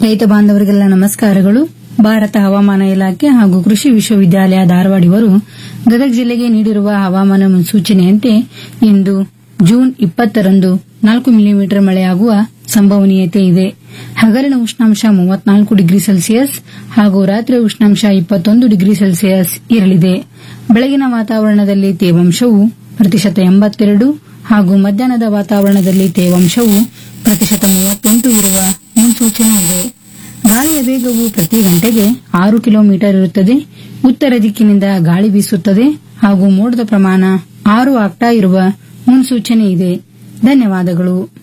ರೈತ ಬಾಂಧವರಿಗೆಲ್ಲ ನಮಸ್ಕಾರಗಳು ಭಾರತ ಹವಾಮಾನ ಇಲಾಖೆ ಹಾಗೂ ಕೃಷಿ ವಿಶ್ವವಿದ್ಯಾಲಯ ಧಾರವಾಡ ಇವರು ಗದಗ ಜಿಲ್ಲೆಗೆ ನೀಡಿರುವ ಹವಾಮಾನ ಮುನ್ಸೂಚನೆಯಂತೆ ಇಂದು ಜೂನ್ ಇಪ್ಪತ್ತರಂದು ನಾಲ್ಕು ಮಿಲಿಮೀಟರ್ ಮಳೆಯಾಗುವ ಸಂಭವನೀಯತೆ ಇದೆ ಹಗಲಿನ ಉಷ್ಣಾಂಶ ಮೂವತ್ನಾಲ್ಕು ಡಿಗ್ರಿ ಸೆಲ್ಸಿಯಸ್ ಹಾಗೂ ರಾತ್ರಿ ಉಷ್ಣಾಂಶ ಇಪ್ಪತ್ತೊಂದು ಡಿಗ್ರಿ ಸೆಲ್ಸಿಯಸ್ ಇರಲಿದೆ ಬೆಳಗಿನ ವಾತಾವರಣದಲ್ಲಿ ತೇವಾಂಶವು ಪ್ರತಿಶತ ಎಂಬತ್ತೆರಡು ಹಾಗೂ ಮಧ್ಯಾಹ್ನದ ವಾತಾವರಣದಲ್ಲಿ ತೇವಾಂಶವು ಪ್ರತಿಶತ ಮೂವತ್ತೆಂಟು ಇರುವ ಮುನ್ಸೂಚನೆ ಇದೆ ಗಾಳಿಯ ವೇಗವು ಪ್ರತಿ ಗಂಟೆಗೆ ಆರು ಕಿಲೋಮೀಟರ್ ಇರುತ್ತದೆ ಉತ್ತರ ದಿಕ್ಕಿನಿಂದ ಗಾಳಿ ಬೀಸುತ್ತದೆ ಹಾಗೂ ಮೋಡದ ಪ್ರಮಾಣ ಆರು ಆಗ್ತಾ ಇರುವ ಮುನ್ಸೂಚನೆ ಇದೆ ಧನ್ಯವಾದಗಳು